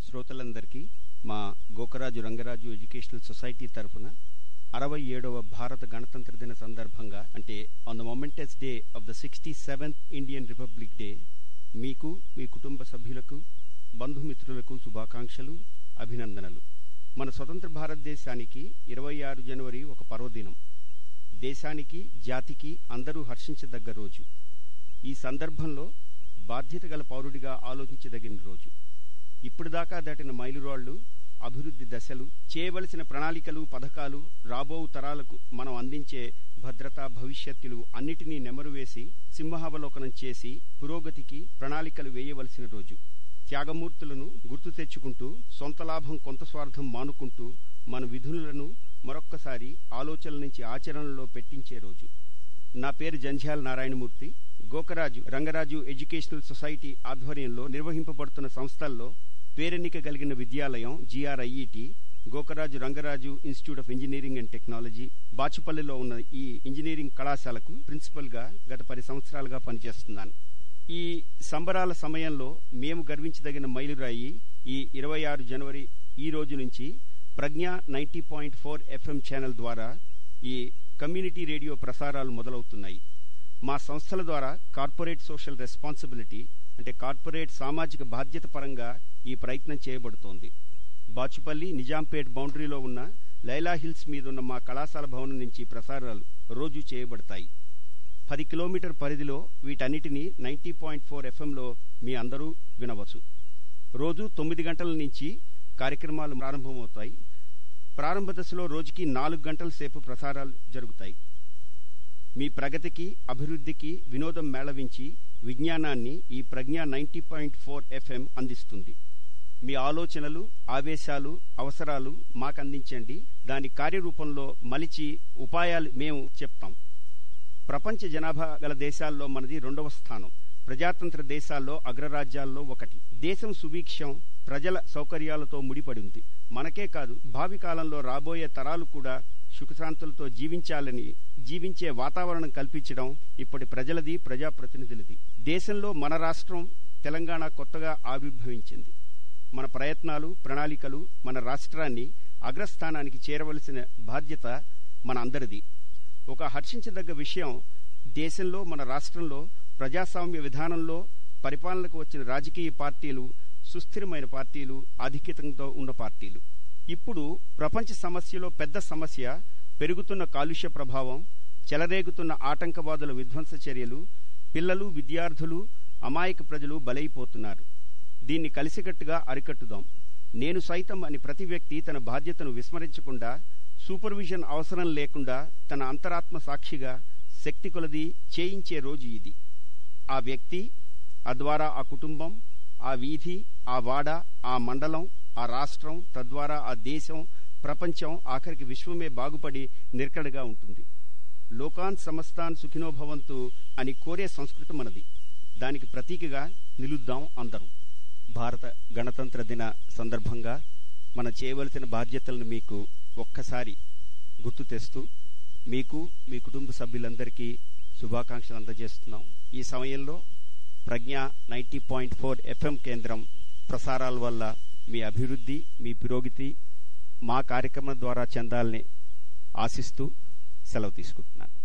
శ్రోతలందరికీ మా Gokaraju Rangaraju educational society తరఫున అరవై ఏడవ భారత గణతంత్ర దిన సందర్భంగా అంటే on the momentous day of the sixty seventh Indian republic day మీకు మీ కుటుంబ సభ్యులకు బంధుమిత్రులకు శుభాకాంక్షలు అభినందనలు మన స్వతంత్ర భారతదేశానికి ఇరవై ఆరు జనవరి ఒక పర్వదినం దేశానికి జాతికి అందరూ హర్షించదగ్గ రోజు ఈ సందర్భంలో బాధ్యత గల పౌరుడిగా ఆలోచించదగిన రోజు ఇప్పటిదాకా దాటిన మైలురాళ్లు అభివృద్ధి దశలు చేయవలసిన ప్రణాళికలు పథకాలు రాబో తరాలకు మనం అందించే భద్రత భవిష్యత్తులు అన్నిటినీ నెమరువేసి సింహావలోకనం చేసి పురోగతికి ప్రణాళికలు వేయవలసిన రోజు త్యాగమూర్తులను గుర్తు తెచ్చుకుంటూ సొంత లాభం కొంత స్వార్థం మానుకుంటూ మన విధులను మరొక్కసారి ఆలోచనల నుంచి ఆచరణలో పెట్టించే రోజు నా పేరు జంధ్యాల నారాయణమూర్తి గోకరాజు రంగరాజు ఎడ్యుకేషనల్ సొసైటీ ఆధ్వర్యంలో నిర్వహింపబడుతున్న సంస్థల్లో పేరెన్నిక కలిగిన విద్యాలయం GRIET Gokaraju Rangaraju institute of engineering and technology బాచుపల్లిలో ఉన్న ఈ ఇంజనీరింగ్ కళాశాలకు ప్రిన్సిపల్ గా గత పది సంవత్సరాలుగా పనిచేస్తున్నాను ఈ సంబరాల సమయంలో మేము గర్వించదగిన మైలురాయి ఈ ఇరవై ఆరు జనవరి ఈ రోజు నుంచి Pragna ninety point four FM channel ద్వారా ఈ కమ్యూనిటీ రేడియో ప్రసారాలు మొదలవుతున్నాయి మా సంస్థల ద్వారా కార్పొరేట్ సోషల్ రెస్పాన్సిబిలిటీ అంటే కార్పొరేట్ సామాజిక బాధ్యత పరంగా ఈ ప్రయత్నం చేయబడుతోంది బాచుపల్లి నిజాంపేట్ బౌండరీలో ఉన్న లైలా హిల్స్ మీద ఉన్న మా కళాశాల భవనం నుంచి ప్రసారాలు రోజు చేయబడతాయి పది కిలోమీటర్ పరిధిలో వీటన్నిటినీ నైంటీ పాయింట్ ఫోర్ ఎఫ్ఎంలో మీ అందరూ వినవచ్చు రోజు తొమ్మిది గంటల నుంచి కార్యక్రమాలు ప్రారంభమవుతాయి ప్రారంభ దశలో రోజుకి నాలుగు గంటల సేపు ప్రసారాలు జరుగుతాయి మీ ప్రగతికి అభివృద్ధికి వినోదం మేళవించి విజ్ఞానాన్ని ఈ Pragna ninety point four FM అందిస్తుంది మీ ఆలోచనలు ఆవేశాలు అవసరాలు మాకు అందించండి దాని కార్యరూపంలో మలిచి ఉపాయాలు మేము చెప్తాం ప్రపంచ జనాభా గల దేశాల్లో మనది రెండవ స్థానం ప్రజాతంత్ర దేశాల్లో అగ్రరాజ్యాల్లో ఒకటి దేశం సుభిక్షం ప్రజల సౌకర్యాలతో ముడిపడి ఉంది మనకే కాదు భావి కాలంలో రాబోయే తరాలు కూడా సుఖశాంతులతో జీవించాలని జీవించే వాతావరణం కల్పించడం ఇప్పటి ప్రజలది ప్రజాప్రతినిధులది దేశంలో మన రాష్ట్రం తెలంగాణ కొత్తగా ఆవిర్భవించింది మన ప్రయత్నాలు ప్రణాళికలు మన రాష్ట్రాన్ని అగ్రస్థానానికి చేరవలసిన బాధ్యత మన అందరిది ఒక హర్షించదగ్గ విషయం దేశంలో మన రాష్ట్రంలో ప్రజాస్వామ్య విధానంలో పరిపాలనకు వచ్చిన రాజకీయ పార్టీలు సుస్థిరమైన పార్టీలు ఆధిక్యతంతో ఉన్న పార్టీలు ఇప్పుడు ప్రపంచ సమస్యలో పెద్ద సమస్య పెరుగుతున్న కాలుష్య ప్రభావం చెలరేగుతున్న ఆటంకవాదుల విధ్వంస చర్యలు పిల్లలు విద్యార్థులు అమాయక ప్రజలు బలైపోతున్నారు దీన్ని కలిసికట్టుగా అరికట్టుదాం నేను సైతం అని ప్రతి వ్యక్తి తన బాధ్యతను విస్మరించకుండా సూపర్విజన్ అవసరం లేకుండా తన అంతరాత్మ సాక్షిగా శక్తి కొలది చేయించే రోజు ఇది ఆ వ్యక్తి తద్వారా ఆ కుటుంబం ఆ వీధి ఆ వాడ ఆ మండలం ఆ రాష్ట్రం తద్వారా ఆ దేశం ప్రపంచం ఆఖరికి విశ్వమే బాగుపడి నిరకడగా ఉంటుంది లోకాన్ సమస్తాన్ సుఖినోభవంతు అని కోరే సంస్కృతి మనది దానికి ప్రతీకగా నిలుద్దాం అందరూ భారత గణతంత్ర దిన సందర్భంగా మనం చేయవలసిన బాధ్యతలను మీకు ఒక్కసారి గుర్తు తెస్తూ మీకు మీ కుటుంబ సభ్యులందరికీ శుభాకాంక్షలు అందజేస్తున్నాం ఈ సమయంలో Pragna ninety point four FM కేంద్రం ప్రసారాల వల్ల మీ అభివృద్ధి మీ పురోగతి మా కార్యక్రమం ద్వారా చెందాలని ఆశిస్తూ సెలవు తీసుకుంటున్నాను